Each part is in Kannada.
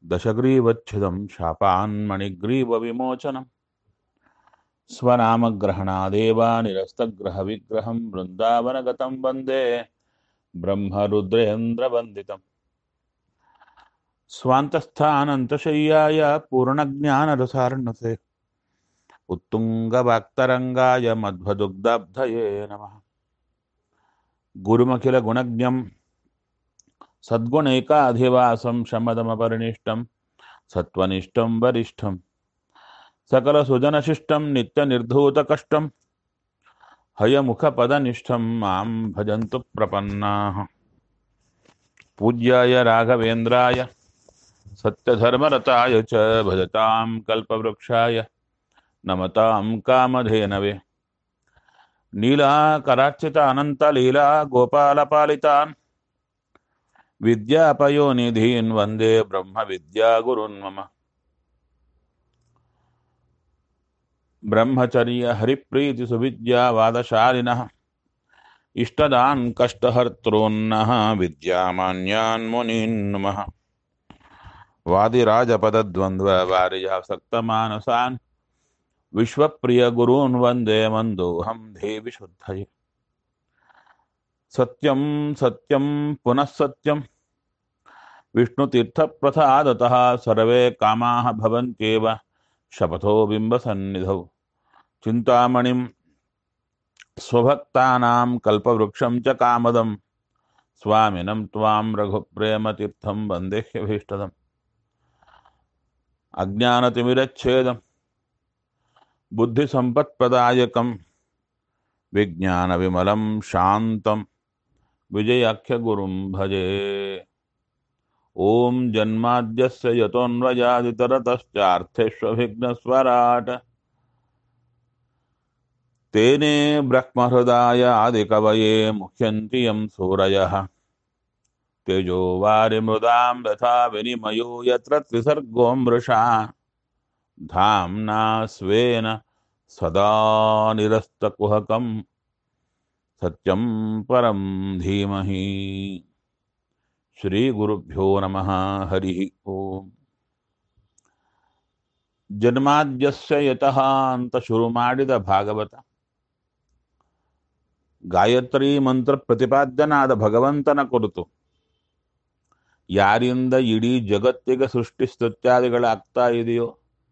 दशग्रीवच्छिदं शापान्मणिग्रीवविमोचनं स्वनामग्रहणादेव निरस्तग्रहविग्रहं वृन्दावनगतं वन्दे ब्रह्मरुद्रेन्द्रवन्दितम् स्वान्तस्थानन्तशय्याय पूर्णज्ञानरसार्णसे उत्तुङ्गवाक्तरङ्गाय मध्वदुग्धब्धये नमः गुरुमखिलगुणज्ञं सद्गुणैकाधिवासं शमदमपरिनिष्टं सत्त्वनिष्ठं वरिष्ठं सकलसुजनशिष्टं नित्यनिर्धूतकष्टं हयमुखपदनिष्ठं मां भजन्तु प्रपन्नाः पूज्याय राघवेन्द्राय सत्यधर्मरताय च भजतां कल्पवृक्षाय नमतां कामधेनवे नीलाकरार्चित अनन्तलीला गोपालपालितान् विद्यापयोनिधीन् वन्दे ब्रह्मविद्यागुरुन् मम ब्रह्मचर्यहरिप्रीतिसुविद्यावादशालिनः इष्टदान् कष्टहर्तॄन्नः विद्यामान्यान् मुनीन् नमः वादिराजपदद्वन्द्ववारिजासक्तमानसान् विश्वप्रियगुरून् वन्दे मन्दोऽहं देवि शुद्धये सत्यं सत्यं पुनः सत्यं विष्णुतीर्थप्रसादतः सर्वे कामाः भवन्त्येव शपथो बिम्बसन्निधौ चिन्तामणिं स्वभक्तानां कल्पवृक्षं च कामदं स्वामिनं त्वां रघुप्रेमतीर्थं वन्देह्यभीष्टदम् अज्ञानतिमिरच्छेदं बुद्धिसम्पत्प्रदायकं विज्ञानविमलं शान्तं विजयाख्यगुरुं भजे ॐ जन्माद्यस्य यतोऽन्वयादितरतश्चार्थेष्वभिघ्नस्वराट् तेने ब्रह्महृदाय आदिकवये मुह्यन्ति यं सूरयः तेजो वारिमृदां यथा विनिमयो यत्र त्रिसर्गो मृषा धाम्ना स्वेन सदा निरस्तकुहकं सत्यं परं धीमहि ಶ್ರೀಗುರುಭ್ಯೋ ನಮಃ ಹರಿ ಓಂ ಜನ್ಮಾದ್ಯಸ್ಯ ಯತಃ ಅಂತ ಶುರು ಮಾಡಿದ ಭಾಗವತ ಗಾಯತ್ರಿ ಮಂತ್ರ ಪ್ರತಿಪಾದ್ಯನಾದ ಭಗವಂತನ ಕುರಿತು ಯಾರಿಂದ ಇಡೀ ಜಗತ್ತಿಗೆ ಸೃಷ್ಟಿ ಸ್ತುತ್ಯಾದಿಗಳಾಗ್ತಾ ಇದೆಯೋ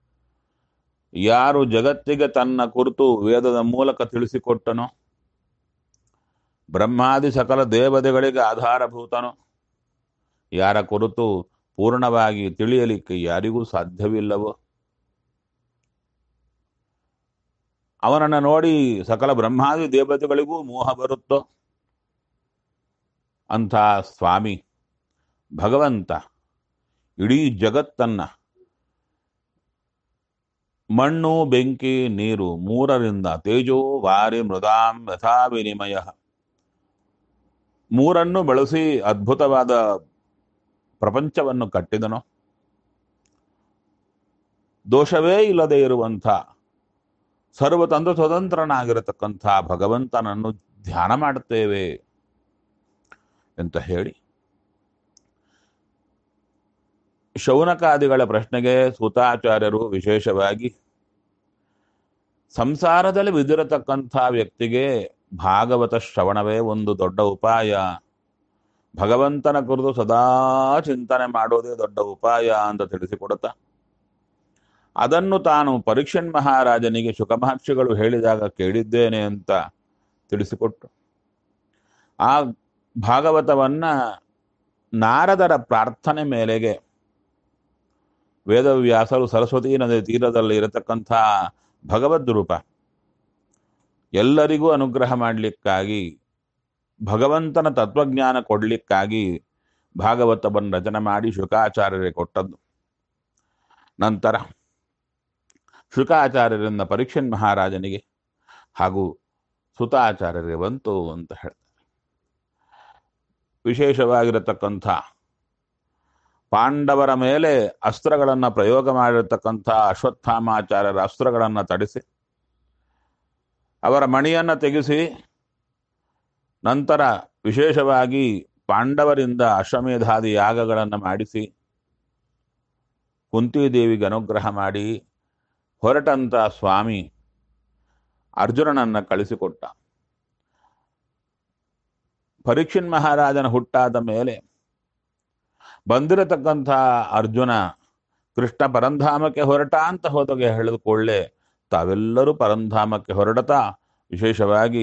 ಯಾರು ಜಗತ್ತಿಗೆ ತನ್ನ ಕುರಿತು ವೇದದ ಮೂಲಕ ತಿಳಿಸಿಕೊಟ್ಟನೋ ಬ್ರಹ್ಮಾದಿ ಸಕಲ ದೇವತೆಗಳಿಗೆ ಆಧಾರಭೂತನೋ ಯಾರ ಕುರಿತು ಪೂರ್ಣವಾಗಿ ತಿಳಿಯಲಿಕ್ಕೆ ಯಾರಿಗೂ ಸಾಧ್ಯವಿಲ್ಲವೋ ಅವನನ್ನು ನೋಡಿ ಸಕಲ ಬ್ರಹ್ಮಾದಿ ದೇವತೆಗಳಿಗೂ ಮೋಹ ಬರುತ್ತೋ ಅಂಥ ಸ್ವಾಮಿ ಭಗವಂತ ಇಡೀ ಜಗತ್ತನ್ನ ಮಣ್ಣು ಬೆಂಕಿ ನೀರು ಮೂರರಿಂದ ತೇಜೋ ವಾರಿ ಮೃದಾಂ ಯಥಾ ವಿನಿಮಯ ಮೂರನ್ನು ಬಳಸಿ ಅದ್ಭುತವಾದ ಪ್ರಪಂಚವನ್ನು ಕಟ್ಟಿದನು ದೋಷವೇ ಇಲ್ಲದೆ ಇರುವಂಥ ಸರ್ವತಂತ್ರ ಸ್ವತಂತ್ರನಾಗಿರತಕ್ಕಂಥ ಭಗವಂತನನ್ನು ಧ್ಯಾನ ಮಾಡುತ್ತೇವೆ ಅಂತ ಹೇಳಿ ಶೌನಕಾದಿಗಳ ಪ್ರಶ್ನೆಗೆ ಸೂತಾಚಾರ್ಯರು ವಿಶೇಷವಾಗಿ ಸಂಸಾರದಲ್ಲಿ ಬಿದ್ದಿರತಕ್ಕಂಥ ವ್ಯಕ್ತಿಗೆ ಭಾಗವತ ಶ್ರವಣವೇ ಒಂದು ದೊಡ್ಡ ಉಪಾಯ ಭಗವಂತನ ಕುರಿತು ಸದಾ ಚಿಂತನೆ ಮಾಡೋದೇ ದೊಡ್ಡ ಉಪಾಯ ಅಂತ ತಿಳಿಸಿಕೊಡುತ್ತಾ ಅದನ್ನು ತಾನು ಪರೀಕ್ಷಣ್ ಮಹಾರಾಜನಿಗೆ ಶುಕಮಹರ್ಷಿಗಳು ಹೇಳಿದಾಗ ಕೇಳಿದ್ದೇನೆ ಅಂತ ತಿಳಿಸಿಕೊಟ್ಟು ಆ ಭಾಗವತವನ್ನ ನಾರದರ ಪ್ರಾರ್ಥನೆ ಮೇಲೆಗೆ ವೇದವ್ಯಾಸರು ಸರಸ್ವತಿ ನದಿ ತೀರದಲ್ಲಿ ಇರತಕ್ಕಂಥ ಭಗವದ್ ರೂಪ ಎಲ್ಲರಿಗೂ ಅನುಗ್ರಹ ಮಾಡಲಿಕ್ಕಾಗಿ ಭಗವಂತನ ತತ್ವಜ್ಞಾನ ಕೊಡಲಿಕ್ಕಾಗಿ ಭಾಗವತವನ್ನು ರಚನೆ ಮಾಡಿ ಶುಕಾಚಾರ್ಯರಿಗೆ ಕೊಟ್ಟದ್ದು ನಂತರ ಶುಕಾಚಾರ್ಯರಿಂದ ಪರೀಕ್ಷನ್ ಮಹಾರಾಜನಿಗೆ ಹಾಗೂ ಸುತಾಚಾರ್ಯರಿಗೆ ಬಂತು ಅಂತ ಹೇಳ್ತಾರೆ ವಿಶೇಷವಾಗಿರತಕ್ಕಂಥ ಪಾಂಡವರ ಮೇಲೆ ಅಸ್ತ್ರಗಳನ್ನು ಪ್ರಯೋಗ ಮಾಡಿರತಕ್ಕಂಥ ಅಶ್ವತ್ಥಾಮಾಚಾರ್ಯರ ಅಸ್ತ್ರಗಳನ್ನು ತಡಿಸಿ ಅವರ ಮಣಿಯನ್ನು ತೆಗೆಸಿ ನಂತರ ವಿಶೇಷವಾಗಿ ಪಾಂಡವರಿಂದ ಅಶ್ವಮೇಧಾದಿ ಯಾಗಗಳನ್ನು ಮಾಡಿಸಿ ಕುಂತಿದೇವಿಗೆ ಅನುಗ್ರಹ ಮಾಡಿ ಹೊರಟಂತ ಸ್ವಾಮಿ ಅರ್ಜುನನನ್ನ ಕಳಿಸಿಕೊಟ್ಟ ಪರೀಕ್ಷಿನ್ ಮಹಾರಾಜನ ಹುಟ್ಟಾದ ಮೇಲೆ ಬಂದಿರತಕ್ಕಂಥ ಅರ್ಜುನ ಕೃಷ್ಣ ಪರಂಧಾಮಕ್ಕೆ ಹೊರಟ ಅಂತ ಹೋದಾಗ ಹೇಳಿದುಕೊಳ್ಳೆ ತಾವೆಲ್ಲರೂ ಪರಂಧಾಮಕ್ಕೆ ಹೊರಡತಾ ವಿಶೇಷವಾಗಿ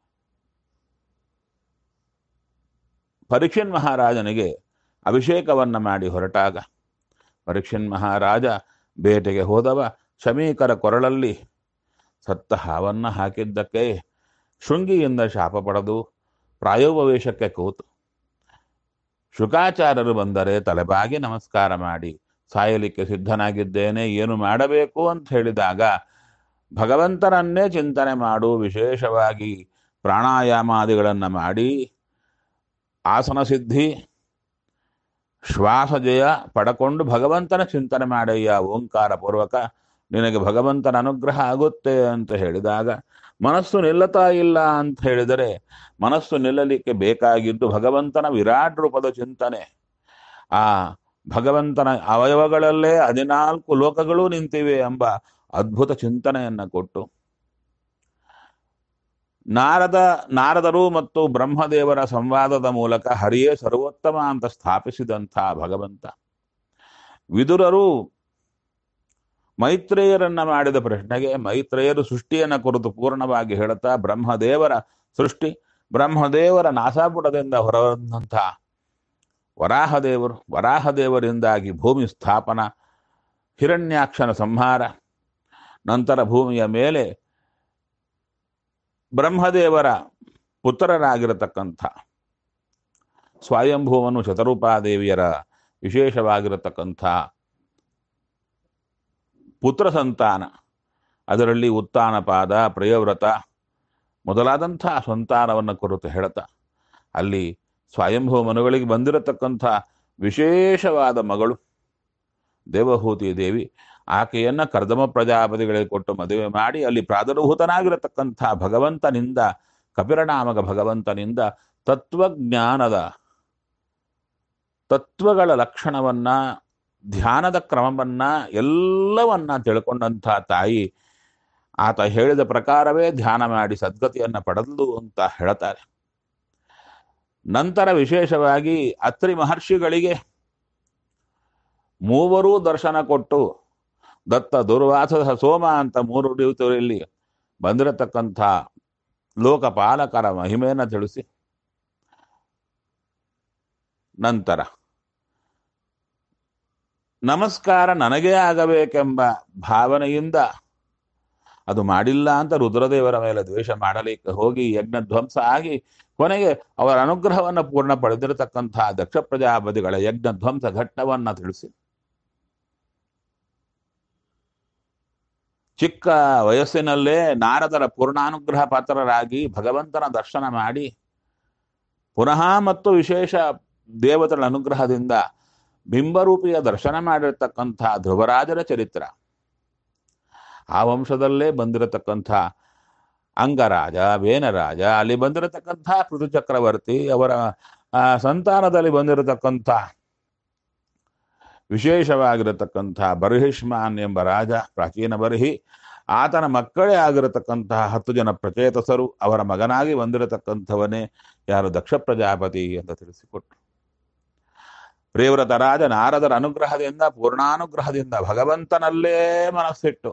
ಪರೀಕ್ಷನ್ ಮಹಾರಾಜನಿಗೆ ಅಭಿಷೇಕವನ್ನ ಮಾಡಿ ಹೊರಟಾಗ ಪರೀಕ್ಷನ್ ಮಹಾರಾಜ ಬೇಟೆಗೆ ಹೋದವ ಶಮೀಕರ ಕೊರಳಲ್ಲಿ ಸತ್ತ ಹಾವನ್ನ ಹಾಕಿದ್ದಕ್ಕೆ ಶೃಂಗಿಯಿಂದ ಶಾಪ ಪಡೆದು ಪ್ರಾಯೋಪವೇಶಕ್ಕೆ ಕೂತು ಶುಕಾಚಾರ್ಯರು ಬಂದರೆ ತಲೆಬಾಗಿ ನಮಸ್ಕಾರ ಮಾಡಿ ಸಾಯಲಿಕ್ಕೆ ಸಿದ್ಧನಾಗಿದ್ದೇನೆ ಏನು ಮಾಡಬೇಕು ಅಂತ ಹೇಳಿದಾಗ ಭಗವಂತನನ್ನೇ ಚಿಂತನೆ ಮಾಡು ವಿಶೇಷವಾಗಿ ಪ್ರಾಣಾಯಾಮಾದಿಗಳನ್ನು ಮಾಡಿ ಆಸನ ಸಿದ್ಧಿ ಶ್ವಾಸಜಯ ಪಡಕೊಂಡು ಭಗವಂತನ ಚಿಂತನೆ ಮಾಡಯ್ಯ ಓಂಕಾರ ಪೂರ್ವಕ ನಿನಗೆ ಭಗವಂತನ ಅನುಗ್ರಹ ಆಗುತ್ತೆ ಅಂತ ಹೇಳಿದಾಗ ಮನಸ್ಸು ನಿಲ್ಲತಾ ಇಲ್ಲ ಅಂತ ಹೇಳಿದರೆ ಮನಸ್ಸು ನಿಲ್ಲಲಿಕ್ಕೆ ಬೇಕಾಗಿದ್ದು ಭಗವಂತನ ವಿರಾಟ್ ರೂಪದ ಚಿಂತನೆ ಆ ಭಗವಂತನ ಅವಯವಗಳಲ್ಲೇ ಹದಿನಾಲ್ಕು ಲೋಕಗಳು ನಿಂತಿವೆ ಎಂಬ ಅದ್ಭುತ ಚಿಂತನೆಯನ್ನ ಕೊಟ್ಟು ನಾರದ ನಾರದರು ಮತ್ತು ಬ್ರಹ್ಮದೇವರ ಸಂವಾದದ ಮೂಲಕ ಹರಿಯೇ ಸರ್ವೋತ್ತಮ ಅಂತ ಸ್ಥಾಪಿಸಿದಂಥ ಭಗವಂತ ವಿದುರರು ಮೈತ್ರೇಯರನ್ನ ಮಾಡಿದ ಪ್ರಶ್ನೆಗೆ ಮೈತ್ರೇಯರು ಸೃಷ್ಟಿಯನ್ನ ಕುರಿತು ಪೂರ್ಣವಾಗಿ ಹೇಳುತ್ತಾ ಬ್ರಹ್ಮದೇವರ ಸೃಷ್ಟಿ ಬ್ರಹ್ಮದೇವರ ನಾಸಾಪುಟದಿಂದ ಹೊರಬಂದಂಥ ವರಾಹದೇವರು ವರಾಹದೇವರಿಂದಾಗಿ ಭೂಮಿ ಸ್ಥಾಪನ ಹಿರಣ್ಯಾಕ್ಷನ ಸಂಹಾರ ನಂತರ ಭೂಮಿಯ ಮೇಲೆ ಬ್ರಹ್ಮದೇವರ ಪುತ್ರರಾಗಿರತಕ್ಕಂಥ ಸ್ವಯಂಭೂವನು ಶತರೂಪಾದೇವಿಯರ ವಿಶೇಷವಾಗಿರತಕ್ಕಂಥ ಪುತ್ರ ಸಂತಾನ ಅದರಲ್ಲಿ ಉತ್ತಾನಪಾದ ಪ್ರಿಯವ್ರತ ಮೊದಲಾದಂಥ ಸಂತಾನವನ್ನು ಕುರಿತು ಹೇಳುತ್ತಾ ಅಲ್ಲಿ ಸ್ವಯಂಭೂ ಮನುಗಳಿಗೆ ಬಂದಿರತಕ್ಕಂಥ ವಿಶೇಷವಾದ ಮಗಳು ದೇವಹೂತಿ ದೇವಿ ಆಕೆಯನ್ನ ಕರ್ದಮ ಪ್ರಜಾಪತಿಗಳಿಗೆ ಕೊಟ್ಟು ಮದುವೆ ಮಾಡಿ ಅಲ್ಲಿ ಪ್ರಾದುರ್ಭೂತನಾಗಿರತಕ್ಕಂಥ ಭಗವಂತನಿಂದ ಕಪಿರನಾಮಕ ಭಗವಂತನಿಂದ ತತ್ವಜ್ಞಾನದ ತತ್ವಗಳ ಲಕ್ಷಣವನ್ನ ಧ್ಯಾನದ ಕ್ರಮವನ್ನ ಎಲ್ಲವನ್ನ ತಿಳ್ಕೊಂಡಂಥ ತಾಯಿ ಆತ ಹೇಳಿದ ಪ್ರಕಾರವೇ ಧ್ಯಾನ ಮಾಡಿ ಸದ್ಗತಿಯನ್ನ ಪಡೆದು ಅಂತ ಹೇಳ್ತಾರೆ ನಂತರ ವಿಶೇಷವಾಗಿ ಅತ್ರಿ ಮಹರ್ಷಿಗಳಿಗೆ ಮೂವರೂ ದರ್ಶನ ಕೊಟ್ಟು ದತ್ತ ದುರ್ವಾಸ ಸೋಮ ಅಂತ ಮೂರು ದೇವತೆಯಲ್ಲಿ ಬಂದಿರತಕ್ಕಂಥ ಲೋಕಪಾಲಕರ ಮಹಿಮೆಯನ್ನು ತಿಳಿಸಿ ನಂತರ ನಮಸ್ಕಾರ ನನಗೇ ಆಗಬೇಕೆಂಬ ಭಾವನೆಯಿಂದ ಅದು ಮಾಡಿಲ್ಲ ಅಂತ ರುದ್ರದೇವರ ಮೇಲೆ ದ್ವೇಷ ಮಾಡಲಿಕ್ಕೆ ಹೋಗಿ ಯಜ್ಞ ಧ್ವಂಸ ಆಗಿ ಕೊನೆಗೆ ಅವರ ಅನುಗ್ರಹವನ್ನು ಪೂರ್ಣ ಪಡೆದಿರತಕ್ಕಂತಹ ದಕ್ಷ ಪ್ರಜಾಪತಿಗಳ ಯಜ್ಞ ಧ್ವಂಸ ಘಟ್ಟವನ್ನ ತಿಳಿಸಿ ಚಿಕ್ಕ ವಯಸ್ಸಿನಲ್ಲೇ ನಾರದರ ಪೂರ್ಣಾನುಗ್ರಹ ಪಾತ್ರರಾಗಿ ಭಗವಂತನ ದರ್ಶನ ಮಾಡಿ ಪುನಃ ಮತ್ತು ವಿಶೇಷ ದೇವತೆಗಳ ಅನುಗ್ರಹದಿಂದ ಬಿಂಬರೂಪಿಯ ದರ್ಶನ ಮಾಡಿರ್ತಕ್ಕಂಥ ಧ್ರುವರಾಜರ ಚರಿತ್ರ ಆ ವಂಶದಲ್ಲೇ ಬಂದಿರತಕ್ಕಂಥ ಅಂಗರಾಜ ವೇನರಾಜ ಅಲ್ಲಿ ಬಂದಿರತಕ್ಕಂಥ ಪೃಥು ಚಕ್ರವರ್ತಿ ಅವರ ಆ, ಸಂತಾನದಲ್ಲಿ ಬಂದಿರತಕ್ಕಂಥ ವಿಶೇಷವಾಗಿರತಕ್ಕಂಥ ಬರ್ಹಿಷ್ಮಾನ್ ಎಂಬ ರಾಜ ಪ್ರಾಚೀನ ಬರ್ಹಿ ಆತನ ಮಕ್ಕಳೇ ಆಗಿರತಕ್ಕಂತಹ ಹತ್ತು ಜನ ಪ್ರಚೇತಸರು ಅವರ ಮಗನಾಗಿ ಬಂದಿರತಕ್ಕಂಥವನೇ ಯಾರು ದಕ್ಷ ಪ್ರಜಾಪತಿ ಅಂತ ತಿಳಿಸಿಕೊಟ್ರು ಪ್ರಿಯವ್ರತ ರಾಜ ನಾರದರ ಅನುಗ್ರಹದಿಂದ ಪೂರ್ಣಾನುಗ್ರಹದಿಂದ ಭಗವಂತನಲ್ಲೇ ಮನಸ್ಸಿಟ್ಟು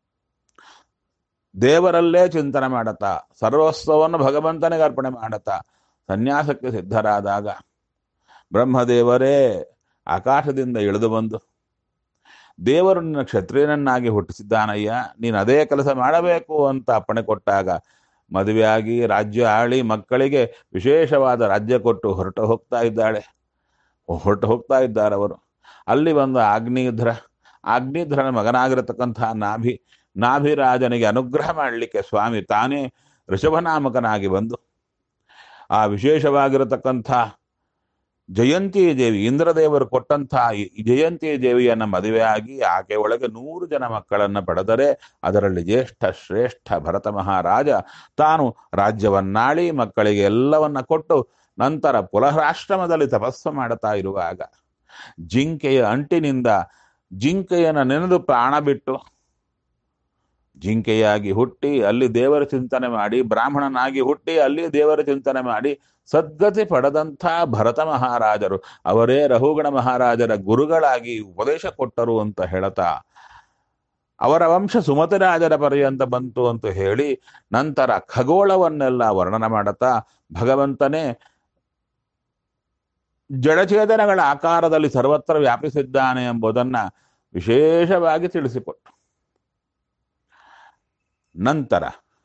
ದೇವರಲ್ಲೇ ಚಿಂತನೆ ಮಾಡತಾ ಸರ್ವಸ್ವವನ್ನು ಭಗವಂತನಿಗೆ ಅರ್ಪಣೆ ಮಾಡತಾ ಸನ್ಯಾಸಕ್ಕೆ ಸಿದ್ಧರಾದಾಗ ಬ್ರಹ್ಮದೇವರೇ ಆಕಾಶದಿಂದ ಇಳಿದು ಬಂದು ದೇವರು ನಿನ್ನ ಕ್ಷತ್ರಿಯನನ್ನಾಗಿ ಹುಟ್ಟಿಸಿದ್ದಾನಯ್ಯ ನೀನು ಅದೇ ಕೆಲಸ ಮಾಡಬೇಕು ಅಂತ ಅಪ್ಪಣೆ ಕೊಟ್ಟಾಗ ಮದುವೆಯಾಗಿ ರಾಜ್ಯ ಆಳಿ ಮಕ್ಕಳಿಗೆ ವಿಶೇಷವಾದ ರಾಜ್ಯ ಕೊಟ್ಟು ಹೊರಟು ಹೋಗ್ತಾ ಇದ್ದಾಳೆ ಹೊರಟು ಹೋಗ್ತಾ ಇದ್ದಾರೆ ಅವರು ಅಲ್ಲಿ ಬಂದ ಆಗ್ನೇಧ್ರ ಆಗ್ನೇಧ್ರನ ಮಗನಾಗಿರತಕ್ಕಂತಹ ನಾಭಿ ನಾಭಿರಾಜನಿಗೆ ಅನುಗ್ರಹ ಮಾಡಲಿಕ್ಕೆ ಸ್ವಾಮಿ ತಾನೇ ಋಷಭನಾಮಕನಾಗಿ ಬಂದು ಆ ವಿಶೇಷವಾಗಿರತಕ್ಕಂಥ ಜಯಂತಿ ದೇವಿ ಇಂದ್ರದೇವರು ಕೊಟ್ಟಂಥ ಈ ಜಯಂತಿ ದೇವಿಯನ್ನ ಮದುವೆಯಾಗಿ ಆಕೆ ಒಳಗೆ ನೂರು ಜನ ಮಕ್ಕಳನ್ನ ಪಡೆದರೆ ಅದರಲ್ಲಿ ಜ್ಯೇಷ್ಠ ಶ್ರೇಷ್ಠ ಭರತ ಮಹಾರಾಜ ತಾನು ರಾಜ್ಯವನ್ನಾಳಿ ಮಕ್ಕಳಿಗೆ ಎಲ್ಲವನ್ನ ಕೊಟ್ಟು ನಂತರ ಪುಲಹರಾಶ್ರಮದಲ್ಲಿ ತಪಸ್ಸು ಮಾಡುತ್ತಾ ಇರುವಾಗ ಜಿಂಕೆಯ ಅಂಟಿನಿಂದ ಜಿಂಕೆಯನ್ನು ನೆನೆದು ಪ್ರಾಣ ಬಿಟ್ಟು ಜಿಂಕೆಯಾಗಿ ಹುಟ್ಟಿ ಅಲ್ಲಿ ದೇವರ ಚಿಂತನೆ ಮಾಡಿ ಬ್ರಾಹ್ಮಣನಾಗಿ ಹುಟ್ಟಿ ಅಲ್ಲಿ ದೇವರ ಚಿಂತನೆ ಮಾಡಿ ಸದ್ಗತಿ ಪಡೆದಂಥ ಭರತ ಮಹಾರಾಜರು ಅವರೇ ರಹುಗಣ ಮಹಾರಾಜರ ಗುರುಗಳಾಗಿ ಉಪದೇಶ ಕೊಟ್ಟರು ಅಂತ ಹೇಳ್ತಾ ಅವರ ವಂಶ ಸುಮತಿರಾಜರ ಪರ್ಯಂತ ಬಂತು ಅಂತ ಹೇಳಿ ನಂತರ ಖಗೋಳವನ್ನೆಲ್ಲ ವರ್ಣನ ಮಾಡುತ್ತಾ ಭಗವಂತನೇ ಜಡಚೇತನಗಳ ಆಕಾರದಲ್ಲಿ ಸರ್ವತ್ರ ವ್ಯಾಪಿಸಿದ್ದಾನೆ ಎಂಬುದನ್ನ ವಿಶೇಷವಾಗಿ ತಿಳಿಸಿಕೊಟ್ಟು ನಂತರ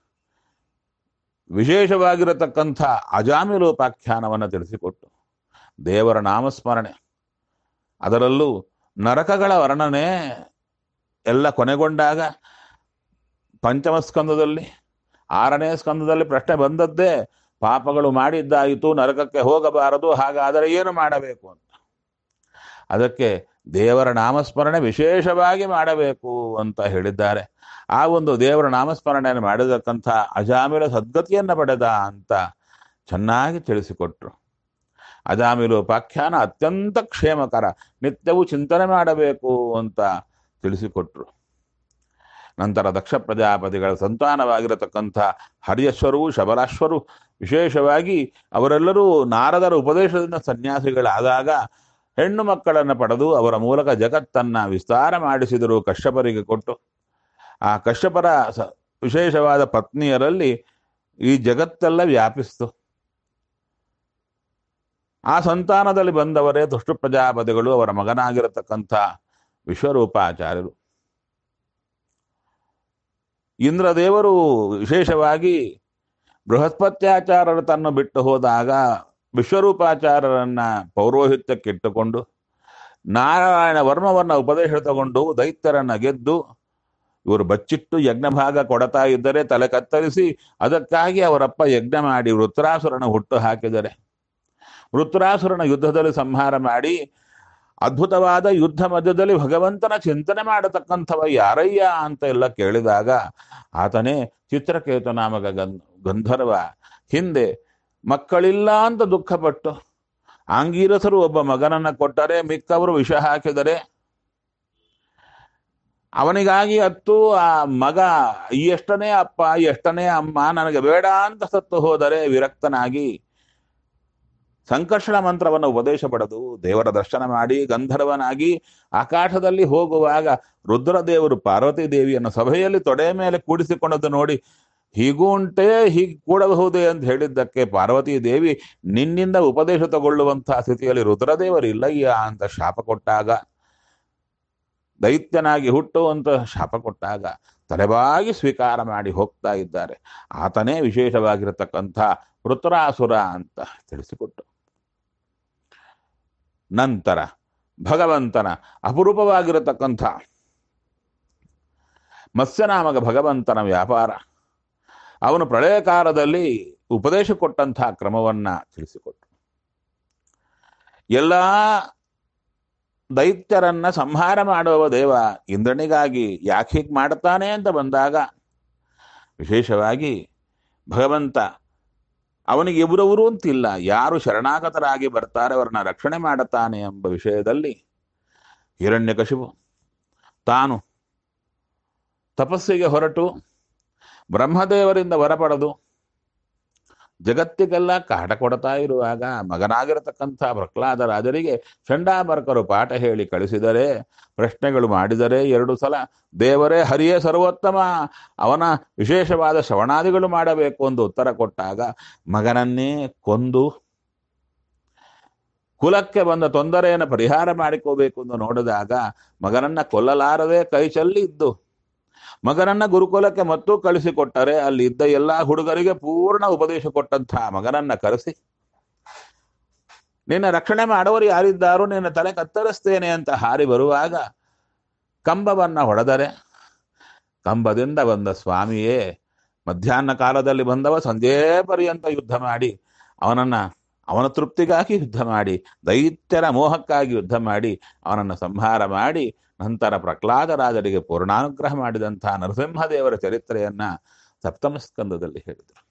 ವಿಶೇಷವಾಗಿರತಕ್ಕಂಥ ಅಜಾಮಿಲೋಪಾಖ್ಯಾನವನ್ನು ತಿಳಿಸಿಕೊಟ್ಟು ದೇವರ ನಾಮಸ್ಮರಣೆ ಅದರಲ್ಲೂ ನರಕಗಳ ವರ್ಣನೆ ಎಲ್ಲ ಕೊನೆಗೊಂಡಾಗ ಪಂಚಮ ಸ್ಕಂದದಲ್ಲಿ ಆರನೇ ಸ್ಕಂದದಲ್ಲಿ ಪ್ರಶ್ನೆ ಬಂದದ್ದೇ ಪಾಪಗಳು ಮಾಡಿದ್ದಾಯಿತು ನರಕಕ್ಕೆ ಹೋಗಬಾರದು ಹಾಗಾದರೆ ಏನು ಮಾಡಬೇಕು ಅಂತ ಅದಕ್ಕೆ ದೇವರ ನಾಮಸ್ಮರಣೆ ವಿಶೇಷವಾಗಿ ಮಾಡಬೇಕು ಅಂತ ಹೇಳಿದ್ದಾರೆ ಆ ಒಂದು ದೇವರ ನಾಮಸ್ಮರಣೆಯನ್ನು ಮಾಡಿದಕ್ಕಂಥ ಅಜಾಮಿಲ ಸದ್ಗತಿಯನ್ನು ಪಡೆದ ಅಂತ ಚೆನ್ನಾಗಿ ತಿಳಿಸಿಕೊಟ್ರು ಅಜಾಮಿಲು ಉಪಾಖ್ಯಾನ ಅತ್ಯಂತ ಕ್ಷೇಮಕರ ನಿತ್ಯವೂ ಚಿಂತನೆ ಮಾಡಬೇಕು ಅಂತ ತಿಳಿಸಿಕೊಟ್ರು ನಂತರ ದಕ್ಷ ಪ್ರಜಾಪತಿಗಳ ಸಂತಾನವಾಗಿರತಕ್ಕಂಥ ಹರಿಯಶ್ವರು ಶಬಲಾಶ್ವರು ವಿಶೇಷವಾಗಿ ಅವರೆಲ್ಲರೂ ನಾರದರ ಉಪದೇಶದಿಂದ ಸನ್ಯಾಸಿಗಳಾದಾಗ ಹೆಣ್ಣು ಮಕ್ಕಳನ್ನು ಪಡೆದು ಅವರ ಮೂಲಕ ಜಗತ್ತನ್ನ ವಿಸ್ತಾರ ಮಾಡಿಸಿದರು ಕಶ್ಯಪರಿಗೆ ಕೊಟ್ಟು ಆ ಕಶ್ಯಪರ ಸ ವಿಶೇಷವಾದ ಪತ್ನಿಯರಲ್ಲಿ ಈ ಜಗತ್ತೆಲ್ಲ ವ್ಯಾಪಿಸ್ತು ಆ ಸಂತಾನದಲ್ಲಿ ಬಂದವರೇ ದುಷ್ಟು ಪ್ರಜಾಪತಿಗಳು ಅವರ ಮಗನಾಗಿರತಕ್ಕಂಥ ವಿಶ್ವರೂಪಾಚಾರ್ಯರು ಇಂದ್ರದೇವರು ವಿಶೇಷವಾಗಿ ಬೃಹಸ್ಪತ್ಯಾಚಾರ್ಯರು ತನ್ನ ಬಿಟ್ಟು ಹೋದಾಗ ವಿಶ್ವರೂಪಾಚಾರ್ಯರನ್ನ ಪೌರೋಹಿತ್ಯಕ್ಕೆ ಇಟ್ಟುಕೊಂಡು ನಾರಾಯಣ ವರ್ಮವನ್ನ ಉಪದೇಶ ತಗೊಂಡು ದೈತ್ಯರನ್ನ ಗೆದ್ದು ಇವರು ಬಚ್ಚಿಟ್ಟು ಯಜ್ಞ ಭಾಗ ಕೊಡತಾ ಇದ್ದರೆ ತಲೆ ಕತ್ತರಿಸಿ ಅದಕ್ಕಾಗಿ ಅವರಪ್ಪ ಯಜ್ಞ ಮಾಡಿ ವೃತ್ರಾಸುರನ ಹುಟ್ಟು ಹಾಕಿದರೆ ವೃತ್ರಾಸುರನ ಯುದ್ಧದಲ್ಲಿ ಸಂಹಾರ ಮಾಡಿ ಅದ್ಭುತವಾದ ಯುದ್ಧ ಮಧ್ಯದಲ್ಲಿ ಭಗವಂತನ ಚಿಂತನೆ ಮಾಡತಕ್ಕಂಥವ ಯಾರಯ್ಯ ಅಂತ ಎಲ್ಲ ಕೇಳಿದಾಗ ಆತನೇ ಚಿತ್ರಕೇತು ನಾಮಕ ಗನ್ ಗಂಧರ್ವ ಹಿಂದೆ ಮಕ್ಕಳಿಲ್ಲ ಅಂತ ದುಃಖಪಟ್ಟು ಆಂಗೀರಸರು ಒಬ್ಬ ಮಗನನ್ನ ಕೊಟ್ಟರೆ ಮಿಕ್ಕವರು ವಿಷ ಹಾಕಿದರೆ ಅವನಿಗಾಗಿ ಹತ್ತು ಆ ಮಗ ಎಷ್ಟನೇ ಅಪ್ಪ ಎಷ್ಟನೇ ಅಮ್ಮ ನನಗೆ ಬೇಡ ಅಂತ ಸತ್ತು ಹೋದರೆ ವಿರಕ್ತನಾಗಿ ಸಂಕರ್ಷಣ ಮಂತ್ರವನ್ನು ಉಪದೇಶ ಪಡೆದು ದೇವರ ದರ್ಶನ ಮಾಡಿ ಗಂಧರ್ವನಾಗಿ ಆಕಾಶದಲ್ಲಿ ಹೋಗುವಾಗ ರುದ್ರದೇವರು ಪಾರ್ವತಿ ದೇವಿಯನ್ನು ಸಭೆಯಲ್ಲಿ ತೊಡೆ ಮೇಲೆ ಕೂಡಿಸಿಕೊಂಡದ್ದು ನೋಡಿ ಹೀಗೂ ಉಂಟೇ ಹೀಗೆ ಕೂಡಬಹುದೇ ಅಂತ ಹೇಳಿದ್ದಕ್ಕೆ ಪಾರ್ವತಿ ದೇವಿ ನಿನ್ನಿಂದ ಉಪದೇಶ ತಗೊಳ್ಳುವಂತಹ ಸ್ಥಿತಿಯಲ್ಲಿ ರುದ್ರದೇವರು ಇಲ್ಲಯ್ಯ ಅಂತ ಶಾಪ ಕೊಟ್ಟಾಗ ದೈತ್ಯನಾಗಿ ಹುಟ್ಟು ಅಂತ ಶಾಪ ಕೊಟ್ಟಾಗ ತಲೆಬಾಗಿ ಸ್ವೀಕಾರ ಮಾಡಿ ಹೋಗ್ತಾ ಇದ್ದಾರೆ ಆತನೇ ವಿಶೇಷವಾಗಿರತಕ್ಕಂಥ ವೃತ್ರಾಸುರ ಅಂತ ತಿಳಿಸಿಕೊಟ್ಟು ನಂತರ ಭಗವಂತನ ಅಪರೂಪವಾಗಿರತಕ್ಕಂಥ ಮತ್ಸ್ಯನಾಮಕ ಭಗವಂತನ ವ್ಯಾಪಾರ ಅವನು ಪ್ರಳಯ ಕಾಲದಲ್ಲಿ ಉಪದೇಶ ಕೊಟ್ಟಂತಹ ಕ್ರಮವನ್ನ ತಿಳಿಸಿಕೊಟ್ಟು ಎಲ್ಲ ದೈತ್ಯರನ್ನ ಸಂಹಾರ ಮಾಡುವ ದೇವ ಇಂದ್ರನಿಗಾಗಿ ಯಾಕೆ ಹೀಗೆ ಮಾಡ್ತಾನೆ ಅಂತ ಬಂದಾಗ ವಿಶೇಷವಾಗಿ ಭಗವಂತ ಅವನಿಗೆ ಇವರವರು ಅಂತಿಲ್ಲ ಯಾರು ಶರಣಾಗತರಾಗಿ ಬರ್ತಾರೆ ಅವರನ್ನ ರಕ್ಷಣೆ ಮಾಡುತ್ತಾನೆ ಎಂಬ ವಿಷಯದಲ್ಲಿ ಹಿರಣ್ಯಕಶಿಪು ತಾನು ತಪಸ್ಸಿಗೆ ಹೊರಟು ಬ್ರಹ್ಮದೇವರಿಂದ ವರ ಪಡೆದು ಜಗತ್ತಿಗೆಲ್ಲ ಕಾಟ ಕೊಡ್ತಾ ಇರುವಾಗ ಮಗನಾಗಿರತಕ್ಕಂಥ ಪ್ರಹ್ಲಾದ ರಾಜರಿಗೆ ಚಂಡಾಮರ್ಕರು ಪಾಠ ಹೇಳಿ ಕಳಿಸಿದರೆ ಪ್ರಶ್ನೆಗಳು ಮಾಡಿದರೆ ಎರಡು ಸಲ ದೇವರೇ ಹರಿಯೇ ಸರ್ವೋತ್ತಮ ಅವನ ವಿಶೇಷವಾದ ಶ್ರವಣಾದಿಗಳು ಮಾಡಬೇಕು ಎಂದು ಉತ್ತರ ಕೊಟ್ಟಾಗ ಮಗನನ್ನೇ ಕೊಂದು ಕುಲಕ್ಕೆ ಬಂದ ತೊಂದರೆಯನ್ನು ಪರಿಹಾರ ಮಾಡಿಕೋಬೇಕು ಎಂದು ನೋಡಿದಾಗ ಮಗನನ್ನ ಕೊಲ್ಲಲಾರದೆ ಕೈ ಚೆಲ್ಲಿ ಇದ್ದು ಮಗನನ್ನ ಗುರುಕುಲಕ್ಕೆ ಮತ್ತೂ ಕಳಿಸಿಕೊಟ್ಟರೆ ಅಲ್ಲಿ ಇದ್ದ ಎಲ್ಲಾ ಹುಡುಗರಿಗೆ ಪೂರ್ಣ ಉಪದೇಶ ಕೊಟ್ಟಂತಹ ಮಗನನ್ನ ಕರೆಸಿ ನಿನ್ನ ರಕ್ಷಣೆ ಮಾಡುವರು ಯಾರಿದ್ದಾರೋ ನಿನ್ನ ತಲೆ ಕತ್ತರಿಸ್ತೇನೆ ಅಂತ ಹಾರಿ ಬರುವಾಗ ಕಂಬವನ್ನ ಹೊಡೆದರೆ ಕಂಬದಿಂದ ಬಂದ ಸ್ವಾಮಿಯೇ ಮಧ್ಯಾಹ್ನ ಕಾಲದಲ್ಲಿ ಬಂದವ ಸಂಜೆ ಪರ್ಯಂತ ಯುದ್ಧ ಮಾಡಿ ಅವನನ್ನ ಅವನ ತೃಪ್ತಿಗಾಗಿ ಯುದ್ಧ ಮಾಡಿ ದೈತ್ಯರ ಮೋಹಕ್ಕಾಗಿ ಯುದ್ಧ ಮಾಡಿ ಅವನನ್ನು ಸಂಹಾರ ಮಾಡಿ ನಂತರ ಪ್ರಹ್ಲಾದರಾಜರಿಗೆ ಪೂರ್ಣಾನುಗ್ರಹ ಮಾಡಿದಂತಹ ನರಸಿಂಹದೇವರ ಚರಿತ್ರೆಯನ್ನ ಸಪ್ತಮ ಸ್ಕಂದದಲ್ಲಿ ಹೇಳಿದರು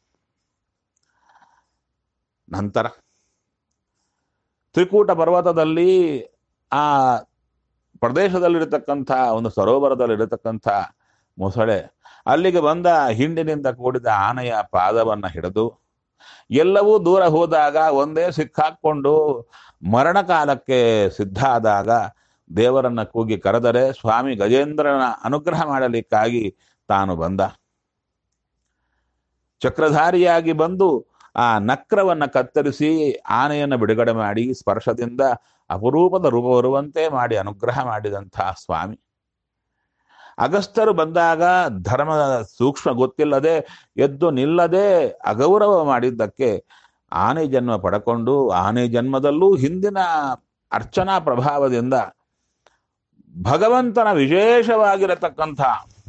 ನಂತರ ತ್ರಿಕೂಟ ಪರ್ವತದಲ್ಲಿ ಆ ಪ್ರದೇಶದಲ್ಲಿರತಕ್ಕಂಥ ಒಂದು ಸರೋವರದಲ್ಲಿರತಕ್ಕಂಥ ಮೊಸಳೆ ಅಲ್ಲಿಗೆ ಬಂದ ಹಿಂಡಿನಿಂದ ಕೂಡಿದ ಆನೆಯ ಪಾದವನ್ನ ಹಿಡಿದು ಎಲ್ಲವೂ ದೂರ ಹೋದಾಗ ಒಂದೇ ಸಿಕ್ಕಾಕೊಂಡು ಮರಣ ಕಾಲಕ್ಕೆ ಸಿದ್ಧ ಆದಾಗ ದೇವರನ್ನ ಕೂಗಿ ಕರೆದರೆ ಸ್ವಾಮಿ ಗಜೇಂದ್ರನ ಅನುಗ್ರಹ ಮಾಡಲಿಕ್ಕಾಗಿ ತಾನು ಬಂದ ಚಕ್ರಧಾರಿಯಾಗಿ ಬಂದು ಆ ನಕ್ರವನ್ನ ಕತ್ತರಿಸಿ ಆನೆಯನ್ನು ಬಿಡುಗಡೆ ಮಾಡಿ ಸ್ಪರ್ಶದಿಂದ ಅಪರೂಪದ ರೂಪ ಬರುವಂತೆ ಮಾಡಿ ಅನುಗ್ರಹ ಮಾಡಿದಂತಹ ಸ್ವಾಮಿ ಅಗಸ್ತರು ಬಂದಾಗ ಧರ್ಮದ ಸೂಕ್ಷ್ಮ ಗೊತ್ತಿಲ್ಲದೆ ಎದ್ದು ನಿಲ್ಲದೆ ಅಗೌರವ ಮಾಡಿದ್ದಕ್ಕೆ ಆನೆ ಜನ್ಮ ಪಡ್ಕೊಂಡು ಆನೆ ಜನ್ಮದಲ್ಲೂ ಹಿಂದಿನ ಅರ್ಚನಾ ಪ್ರಭಾವದಿಂದ ಭಗವಂತನ ವಿಶೇಷವಾಗಿರತಕ್ಕಂಥ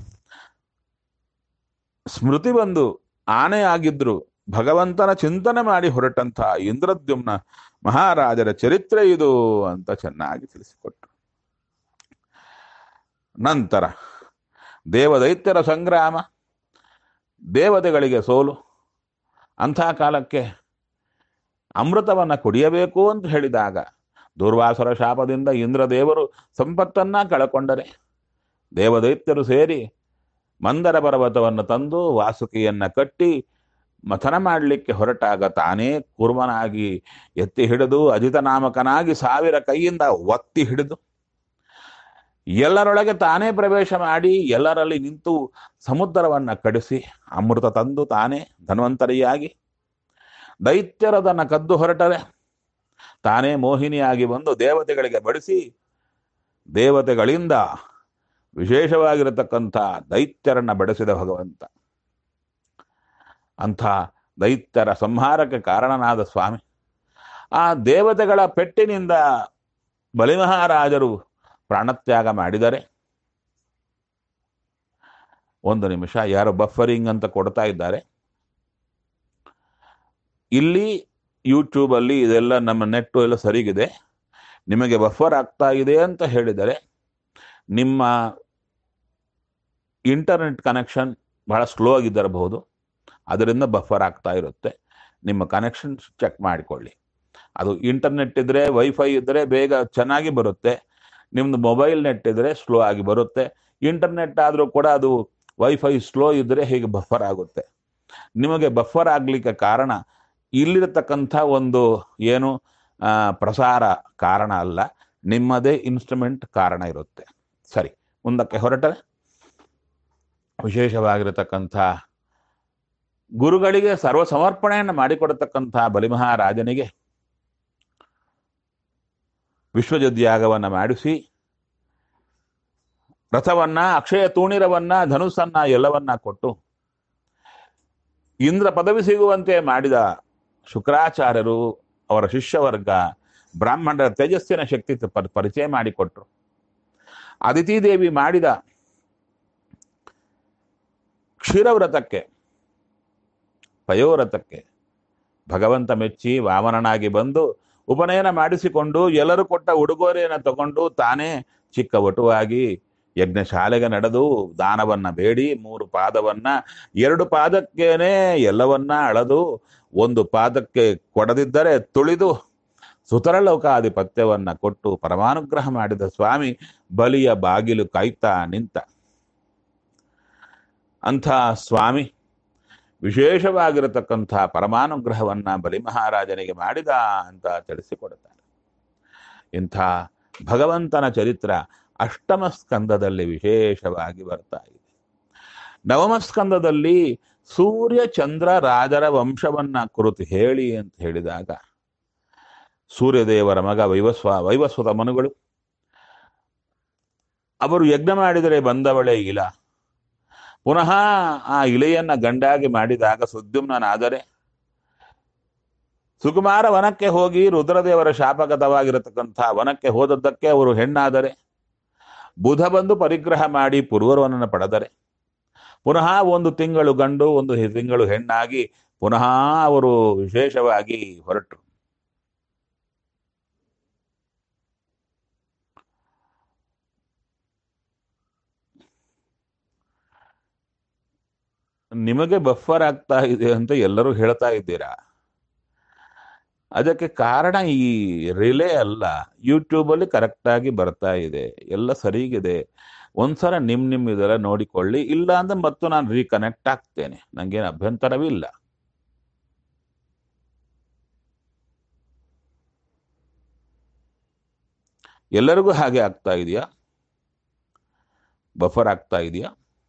ಸ್ಮೃತಿ ಬಂದು ಆನೆ ಆಗಿದ್ರು ಭಗವಂತನ ಚಿಂತನೆ ಮಾಡಿ ಹೊರಟಂಥ ಇಂದ್ರದ್ಯುಮ್ನ ಮಹಾರಾಜರ ಚರಿತ್ರೆ ಇದು ಅಂತ ಚೆನ್ನಾಗಿ ತಿಳಿಸಿಕೊಟ್ರು ನಂತರ ದೇವದೈತ್ಯರ ಸಂಗ್ರಾಮ ದೇವತೆಗಳಿಗೆ ಸೋಲು ಅಂಥ ಕಾಲಕ್ಕೆ ಅಮೃತವನ್ನ ಕುಡಿಯಬೇಕು ಅಂತ ಹೇಳಿದಾಗ ದುರ್ವಾಸರ ಶಾಪದಿಂದ ಇಂದ್ರದೇವರು ಸಂಪತ್ತನ್ನ ಕಳಕೊಂಡರೆ ದೇವದೈತ್ಯರು ಸೇರಿ ಮಂದರ ಪರ್ವತವನ್ನು ತಂದು ವಾಸುಕಿಯನ್ನ ಕಟ್ಟಿ ಮಥನ ಮಾಡಲಿಕ್ಕೆ ಹೊರಟಾಗ ತಾನೇ ಕೂರ್ಮನಾಗಿ ಎತ್ತಿ ಹಿಡಿದು ಅಜಿತನಾಮಕನಾಗಿ ಸಾವಿರ ಕೈಯಿಂದ ಒತ್ತಿ ಹಿಡಿದು ಎಲ್ಲರೊಳಗೆ ತಾನೇ ಪ್ರವೇಶ ಮಾಡಿ ಎಲ್ಲರಲ್ಲಿ ನಿಂತು ಸಮುದ್ರವನ್ನ ಕಡಿಸಿ ಅಮೃತ ತಂದು ತಾನೇ ಧನ್ವಂತರಿಯಾಗಿ ದೈತ್ಯರದನ್ನ ಕದ್ದು ಹೊರಟರೆ ತಾನೇ ಮೋಹಿನಿಯಾಗಿ ಬಂದು ದೇವತೆಗಳಿಗೆ ಬಡಿಸಿ ದೇವತೆಗಳಿಂದ ವಿಶೇಷವಾಗಿರತಕ್ಕಂಥ ದೈತ್ಯರನ್ನ ಬಡಿಸಿದ ಭಗವಂತ ಅಂಥ ದೈತ್ಯರ ಸಂಹಾರಕ್ಕೆ ಕಾರಣನಾದ ಸ್ವಾಮಿ ಆ ದೇವತೆಗಳ ಪೆಟ್ಟಿನಿಂದ ಬಲಿಮಹಾರಾಜರು ಪ್ರಾಣತ್ಯಾಗ ಮಾಡಿದರೆ ಒಂದು ನಿಮಿಷ ಯಾರೋ ಬಫರಿಂಗ್ ಅಂತ ಕೊಡ್ತಾ ಇದ್ದಾರೆ ಇಲ್ಲಿ ಯೂಟ್ಯೂಬ್ ಅಲ್ಲಿ ಇದೆಲ್ಲ ನಮ್ಮ ನೆಟ್ಟು ಎಲ್ಲ ಸರಿಗಿದೆ ನಿಮಗೆ ಬಫರ್ ಆಗ್ತಾ ಇದೆ ಅಂತ ಹೇಳಿದರೆ ನಿಮ್ಮ ಇಂಟರ್ನೆಟ್ ಕನೆಕ್ಷನ್ ಬಹಳ ಸ್ಲೋ ಆಗಿದ್ದಿರಬಹುದು ಅದರಿಂದ ಬಫರ್ ಆಗ್ತಾ ಇರುತ್ತೆ ನಿಮ್ಮ ಕನೆಕ್ಷನ್ ಚೆಕ್ ಮಾಡಿಕೊಳ್ಳಿ ಅದು ಇಂಟರ್ನೆಟ್ ಇದ್ರೆ ವೈಫೈ ಇದ್ರೆ ಬೇಗ ಚೆನ್ನಾಗಿ ಬರುತ್ತೆ ನಿಮ್ದು ಮೊಬೈಲ್ ನೆಟ್ ಇದ್ರೆ ಸ್ಲೋ ಆಗಿ ಬರುತ್ತೆ ಇಂಟರ್ನೆಟ್ ಆದರೂ ಕೂಡ ಅದು ವೈಫೈ ಸ್ಲೋ ಇದ್ರೆ ಹೀಗೆ ಬಫರ್ ಆಗುತ್ತೆ ನಿಮಗೆ ಬಫರ್ ಆಗ್ಲಿಕ್ಕೆ ಕಾರಣ ಇಲ್ಲಿರತಕ್ಕಂಥ ಒಂದು ಏನು ಆ, ಪ್ರಸಾರ ಕಾರಣ ಅಲ್ಲ ನಿಮ್ಮದೇ ಇನ್ಸ್ಟ್ರುಮೆಂಟ್ ಕಾರಣ ಇರುತ್ತೆ ಸರಿ ಮುಂದಕ್ಕೆ ಹೊರಟರೆ ವಿಶೇಷವಾಗಿರತಕ್ಕಂಥ ಗುರುಗಳಿಗೆ ಸರ್ವ ಸಮರ್ಪಣೆಯನ್ನು ಮಾಡಿಕೊಡತಕ್ಕಂಥ ಬಲಿಮಹಾರಾಜನಿಗೆ ವಿಶ್ವಜದ್ಯಾಗವನ್ನ ಮಾಡಿಸಿ ರಥವನ್ನ ಅಕ್ಷಯ ತೂಣಿರವನ್ನ ಧನುಸ್ಸನ್ನ ಎಲ್ಲವನ್ನ ಕೊಟ್ಟು ಇಂದ್ರ ಪದವಿ ಸಿಗುವಂತೆ ಮಾಡಿದ ಶುಕ್ರಾಚಾರ್ಯರು ಅವರ ಶಿಷ್ಯವರ್ಗ ಬ್ರಾಹ್ಮಣರ ತೇಜಸ್ಸಿನ ಶಕ್ತಿ ಪ- ಪರಿಚಯ ಮಾಡಿಕೊಟ್ರು ಅದಿತಿ ದೇವಿ ಮಾಡಿದ ಕ್ಷೀರವ್ರತಕ್ಕೆ ಪಯೋವ್ರತಕ್ಕೆ ಭಗವಂತ ಮೆಚ್ಚಿ ವಾಮನನಾಗಿ ಬಂದು ಉಪನಯನ ಮಾಡಿಸಿಕೊಂಡು ಎಲ್ಲರೂ ಕೊಟ್ಟ ಉಡುಗೊರೆಯನ್ನು ತಗೊಂಡು ತಾನೇ ಚಿಕ್ಕ ವಟುವಾಗಿ ಯಜ್ಞಶಾಲೆಗೆ ನಡೆದು ದಾನವನ್ನ ಬೇಡಿ ಮೂರು ಪಾದವನ್ನ ಎರಡು ಪಾದಕ್ಕೇನೆ ಎಲ್ಲವನ್ನ ಅಳದು ಒಂದು ಪಾದಕ್ಕೆ ಕೊಡದಿದ್ದರೆ ತುಳಿದು ಸುತರಲೋಕಾಧಿಪತ್ಯವನ್ನ ಕೊಟ್ಟು ಪರಮಾನುಗ್ರಹ ಮಾಡಿದ ಸ್ವಾಮಿ ಬಲಿಯ ಬಾಗಿಲು ಕಾಯ್ತಾ ನಿಂತ ಅಂಥ ಸ್ವಾಮಿ ವಿಶೇಷವಾಗಿರತಕ್ಕಂಥ ಪರಮಾನುಗ್ರಹವನ್ನ ಬಲಿಮಹಾರಾಜನಿಗೆ ಮಾಡಿದ ಅಂತ ತಿಳಿಸಿಕೊಡುತ್ತಾರೆ ಇಂಥ ಭಗವಂತನ ಚರಿತ್ರ ಅಷ್ಟಮ ಸ್ಕಂದದಲ್ಲಿ ವಿಶೇಷವಾಗಿ ಬರ್ತಾ ಇದೆ ನವಮ ಸ್ಕಂದದಲ್ಲಿ ಸೂರ್ಯ ಚಂದ್ರ ರಾಜರ ವಂಶವನ್ನ ಕುರಿತು ಹೇಳಿ ಅಂತ ಹೇಳಿದಾಗ ಸೂರ್ಯದೇವರ ಮಗ ವೈವಸ್ವ ವೈವಸ್ವತ ಮನುಗಳು ಅವರು ಯಜ್ಞ ಮಾಡಿದರೆ ಬಂದವಳೆ ಇಲ ಪುನಃ ಆ ಇಲೆಯನ್ನ ಗಂಡಾಗಿ ಮಾಡಿದಾಗ ಸುದ್ಯುಮ್ನಾದರೆ ಸುಕುಮಾರ ವನಕ್ಕೆ ಹೋಗಿ ರುದ್ರದೇವರ ಶಾಪಗತವಾಗಿರತಕ್ಕಂಥ ವನಕ್ಕೆ ಹೋದದ್ದಕ್ಕೆ ಅವರು ಹೆಣ್ಣಾದರೆ ಬುಧ ಬಂದು ಪರಿಗ್ರಹ ಮಾಡಿ ಪುರ್ವರವನನ್ನು ಪಡೆದರೆ ಪುನಃ ಒಂದು ತಿಂಗಳು ಗಂಡು ಒಂದು ಹೆ- ತಿಂಗಳು ಹೆಣ್ಣಾಗಿ ಪುನಃ ಅವರು ವಿಶೇಷವಾಗಿ ಹೊರಟರು ನಿಮಗೆ ಬಫರ್ ಆಗ್ತಾ ಇದೆ ಅಂತ ಎಲ್ಲರೂ ಹೇಳ್ತಾ ಇದ್ದೀರಾ ಅದಕ್ಕೆ ಕಾರಣ ಈ ರಿಲೇ ಅಲ್ಲ ಯೂಟ್ಯೂಬಲ್ಲಿ ಕರೆಕ್ಟಾಗಿ ಬರ್ತಾ ಇದೆ ಎಲ್ಲ ಸರಿಗಿದೆ ಒಂದ್ಸಲ ನಿಮ್ ನಿಮ್ ಇದೆಲ್ಲ ನೋಡಿಕೊಳ್ಳಿ ಇಲ್ಲ ಅಂದ್ರೆ ಮತ್ತು ನಾನು ರೀಕನೆಕ್ಟ್ ಆಗ್ತೇನೆ ನಂಗೇನು ಅಭ್ಯಂತರವಿಲ್ಲ ಎಲ್ಲರಿಗೂ ಹಾಗೆ ಆಗ್ತಾ ಇದೆಯಾ ಬಫರ್ ಆಗ್ತಾ ಇದೆಯಾ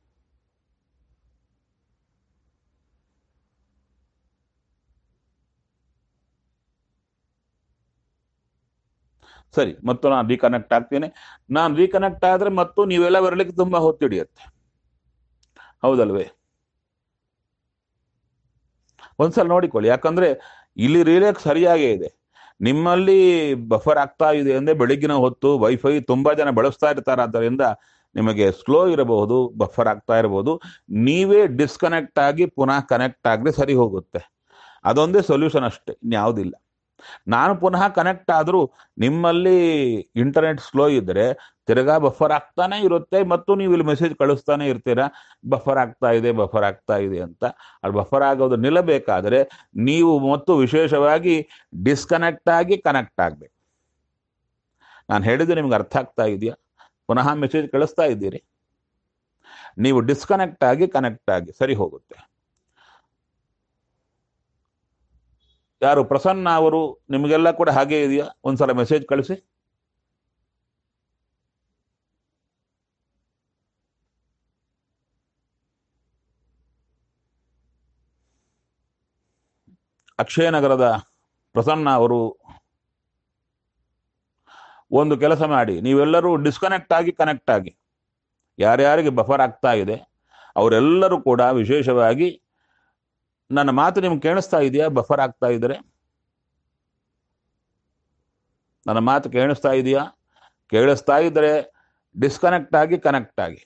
ಸರಿ ಮತ್ತು ನಾನು ರೀಕನೆಕ್ಟ್ ಆಗ್ತೇನೆ ನಾನು ರೀಕನೆಕ್ಟ್ ಆದ್ರೆ ಮತ್ತು ನೀವೆಲ್ಲ ಬರಲಿಕ್ಕೆ ತುಂಬಾ ಹೊತ್ತು ಹಿಡಿಯುತ್ತೆ ಹೌದಲ್ವೇ ಒಂದ್ಸಲ ನೋಡಿಕೊಳ್ಳಿ ಯಾಕಂದ್ರೆ ಇಲ್ಲಿ ರಿಲೇಕ್ ಸರಿಯಾಗೇ ಇದೆ ನಿಮ್ಮಲ್ಲಿ ಬಫರ್ ಆಗ್ತಾ ಇದೆ ಅಂದ್ರೆ ಬೆಳಿಗ್ಗಿನ ಹೊತ್ತು ವೈಫೈ ತುಂಬಾ ಜನ ಬಳಸ್ತಾ ಇರ್ತಾರೆ ಆದ್ದರಿಂದ ನಿಮಗೆ ಸ್ಲೋ ಇರಬಹುದು ಬಫರ್ ಆಗ್ತಾ ಇರಬಹುದು ನೀವೇ ಡಿಸ್ಕನೆಕ್ಟ್ ಆಗಿ ಪುನಃ ಕನೆಕ್ಟ್ ಆಗದೆ ಸರಿ ಹೋಗುತ್ತೆ ಅದೊಂದೇ ಸೊಲ್ಯೂಷನ್ ಅಷ್ಟೇ ಇನ್ಯಾವುದಿಲ್ಲ ನಾನು ಪುನಃ ಕನೆಕ್ಟ್ ಆದರೂ ನಿಮ್ಮಲ್ಲಿ ಇಂಟರ್ನೆಟ್ ಸ್ಲೋ ಇದ್ದರೆ ತಿರ್ಗಾ ಬಫರ್ ಆಗ್ತಾನೆ ಇರುತ್ತೆ ಮತ್ತು ನೀವು ಇಲ್ಲಿ ಮೆಸೇಜ್ ಕಳಿಸ್ತಾನೆ ಇರ್ತೀರಾ ಬಫರ್ ಆಗ್ತಾ ಇದೆ ಬಫರ್ ಆಗ್ತಾ ಇದೆ ಅಂತ ಅದು ಬಫರ್ ಆಗೋದು ನಿಲ್ಲಬೇಕಾದ್ರೆ ನೀವು ಮತ್ತು ವಿಶೇಷವಾಗಿ ಡಿಸ್ಕನೆಕ್ಟ್ ಆಗಿ ಕನೆಕ್ಟ್ ಆಗಬೇಕು ನಾನು ಹೇಳಿದ್ದು ನಿಮ್ಗೆ ಅರ್ಥ ಆಗ್ತಾ ಇದೆಯಾ ಪುನಃ ಮೆಸೇಜ್ ಕಳಿಸ್ತಾ ಇದ್ದೀರಿ ನೀವು ಡಿಸ್ಕನೆಕ್ಟ್ ಆಗಿ ಕನೆಕ್ಟ್ ಆಗಿ ಸರಿ ಹೋಗುತ್ತೆ ಯಾರು ಪ್ರಸನ್ನ ಅವರು ನಿಮಗೆಲ್ಲ ಕೂಡ ಹಾಗೆ ಇದೆಯಾ ಒಂದ್ಸಲ ಮೆಸೇಜ್ ಕಳಿಸಿ ಅಕ್ಷಯನಗರದ ಪ್ರಸನ್ನ ಅವರು ಒಂದು ಕೆಲಸ ಮಾಡಿ ನೀವೆಲ್ಲರೂ ಡಿಸ್ಕನೆಕ್ಟ್ ಆಗಿ ಕನೆಕ್ಟ್ ಆಗಿ ಯಾರ್ಯಾರಿಗೆ ಬಫರ್ ಆಗ್ತಾ ಇದೆ ಅವರೆಲ್ಲರೂ ಕೂಡ ವಿಶೇಷವಾಗಿ ನನ್ನ ಮಾತು ನಿಮ್ಗೆ ಕೇಳಿಸ್ತಾ ಇದೆಯಾ ಬಫರ್ ಆಗ್ತಾ ಇದ್ರೆ ನನ್ನ ಮಾತು ಕೇಳಿಸ್ತಾ ಇದೆಯಾ ಕೇಳಿಸ್ತಾ ಇದ್ರೆ ಡಿಸ್ಕನೆಕ್ಟ್ ಆಗಿ ಕನೆಕ್ಟ್ ಆಗಿ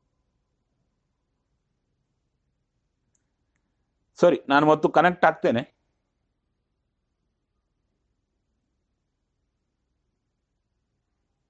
ಸರಿ ನಾನು ಮತ್ತು ಕನೆಕ್ಟ್ ಆಗ್ತೇನೆ